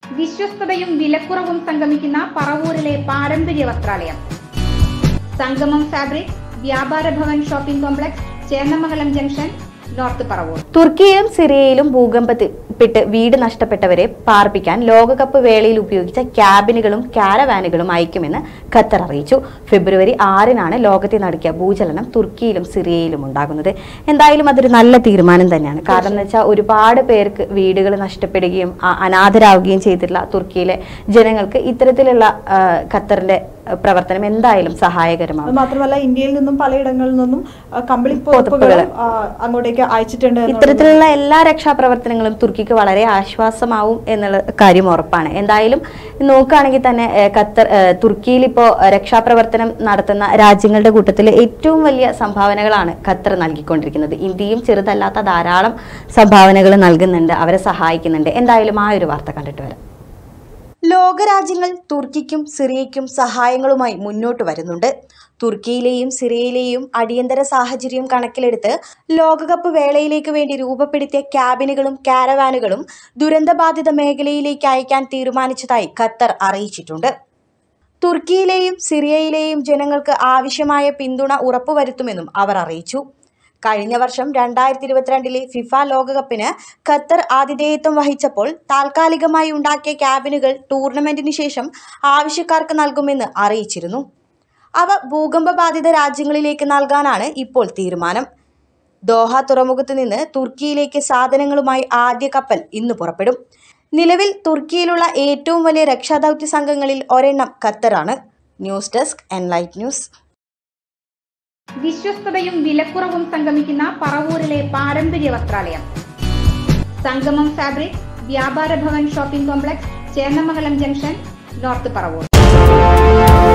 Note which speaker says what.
Speaker 1: വിശ്വസ്തതയും വിലക്കുറവും സംഗമിക്കുന്ന പറവൂരിലെ പാരമ്പര്യ വസ്ത്രാലയം Sangamam fabric Vyapara Bhavan shopping complex Chennamangalam junction north Paravur
Speaker 2: തുർക്കിയിലും സിറിയയിലും ഭൂകമ്പത്തിൽപ്പെട്ട് വീട് നഷ്ടപ്പെട്ടവരെ പാർപ്പിക്കാൻ ലോകകപ്പ് വേളയിൽ ഉപയോഗിച്ച ക്യാബിനുകളും കാരവാനുകളും അയക്കുമെന്ന് ഖത്തർ അറിയിച്ചു ഫെബ്രുവരി ആറിനാണ് ലോകത്തെ നടക്കിയ ഭൂചലനം തുർക്കിയിലും സിറിയയിലും ഉണ്ടാകുന്നത് എന്തായാലും അതൊരു നല്ല തീരുമാനം തന്നെയാണ് കാരണം എന്ന് വെച്ചാൽ ഒരുപാട് പേർക്ക് വീടുകൾ നഷ്ടപ്പെടുകയും ആ, അനാഥരാവുകയും ചെയ്തിട്ടുള്ള തുർക്കിയിലെ ജനങ്ങൾക്ക് ഇത്തരത്തിലുള്ള ആ, ഖത്തറിന്റെ ആ, പ്രവർത്തനം എന്തായാലും സഹായകരമാകും
Speaker 3: അത് മാത്രമല്ല ഇന്ത്യയിൽ നിന്നും പലയിടങ്ങളിൽ നിന്നും ആ, കമ്പിളി
Speaker 2: പുതപ്പുകള്.
Speaker 3: പുതപ്പുകളും ആ, അങ്ങോട്ടേക്ക് അയച്ചിട്ടുണ്ട് എന്നുള്ളത്
Speaker 2: ഇത്തരത്തിലുള്ള എല്ലാ രക്ഷാപ്രവർത്തനങ്ങളും തുർക്കിക്ക് വളരെ ആശ്വാസമാവും എന്നുള്ള കാര്യം ഉറപ്പാണ് എന്തായാലും നോക്കുകയാണെങ്കിൽ തന്നെ ഏഹ്, ഖത്തർ ഏഹ്, തുർക്കിയിൽ ഇപ്പോൾ രക്ഷാപ്രവർത്തനം നടത്തുന്ന രാജ്യങ്ങളുടെ കൂട്ടത്തിൽ ഏറ്റവും വലിയ സംഭാവനകളാണ് ഖത്തർ നൽകിക്കൊണ്ടിരിക്കുന്നത് ഇന്ത്യയും ചെറുതല്ലാത്ത ധാരാളം സംഭാവനകൾ നൽകുന്നുണ്ട് അവരെ സഹായിക്കുന്നുണ്ട് എന്തായാലും ആ ഒരു വാർത്ത കണ്ടിട്ട് വരാം ലോകരാജ്യങ്ങൾ തുർക്കിക്കും സിറിയയ്ക്കും സഹായങ്ങളുമായി മുന്നോട്ട് വരുന്നുണ്ട് തുർക്കിയിലെയും സിറിയയിലെയും അടിയന്തര സാഹചര്യം കണക്കിലെടുത്ത് ലോകകപ്പ് വേളയിലേക്ക് വേണ്ടി രൂപപ്പെടുത്തിയ ക്യാബിനുകളും കാരവാനുകളും ദുരന്തബാധിത മേഖലയിലേക്ക് അയക്കാൻ തീരുമാനിച്ചതായി ഖത്തർ അറിയിച്ചിട്ടുണ്ട് തുർക്കിയിലെയും സിറിയയിലെയും ജനങ്ങൾക്ക് ആവശ്യമായ പിന്തുണ ഉറപ്പുവരുത്തുമെന്നും അവർ അറിയിച്ചു കഴിഞ്ഞ വർഷം രണ്ടായിരത്തി ഇരുപത്തിരണ്ടിലെ ഫിഫ ലോകകപ്പിന് ഖത്തർ ആതിഥേയത്വം വഹിച്ചപ്പോൾ താൽക്കാലികമായി ഉണ്ടാക്കിയ ക്യാബിനുകൾ ടൂർണമെന്റിന് ശേഷം ആവശ്യക്കാർക്ക് നൽകുമെന്ന് അറിയിച്ചിരുന്നു അവ ഭൂകമ്പ ബാധിത രാജ്യങ്ങളിലേക്ക് നൽകാനാണ് ഇപ്പോൾ തീരുമാനം ദോഹ തുറമുഖത്ത് നിന്ന് തുർക്കിയിലേക്ക് സാധനങ്ങളുമായി ആദ്യ കപ്പൽ ഇന്ന് പുറപ്പെടും നിലവിൽ തുർക്കിയിലുള്ള ഏറ്റവും വലിയ രക്ഷാദൗത്യ സംഘങ്ങളിൽ ഒരെണ്ണം ഖത്തറാണ് ന്യൂസ് ഡെസ്ക് എൻലൈറ്റ് ന്യൂസ്
Speaker 1: വിശ്വസ്തതയും വിലക്കുറവും സംഗമിക്കുന്ന പറവൂരിലെ പാരമ്പര്യ വസ്ത്രാലയം Sangamam fabric Vyapara Bhavan shopping complex Chennamangalam junction north Paravur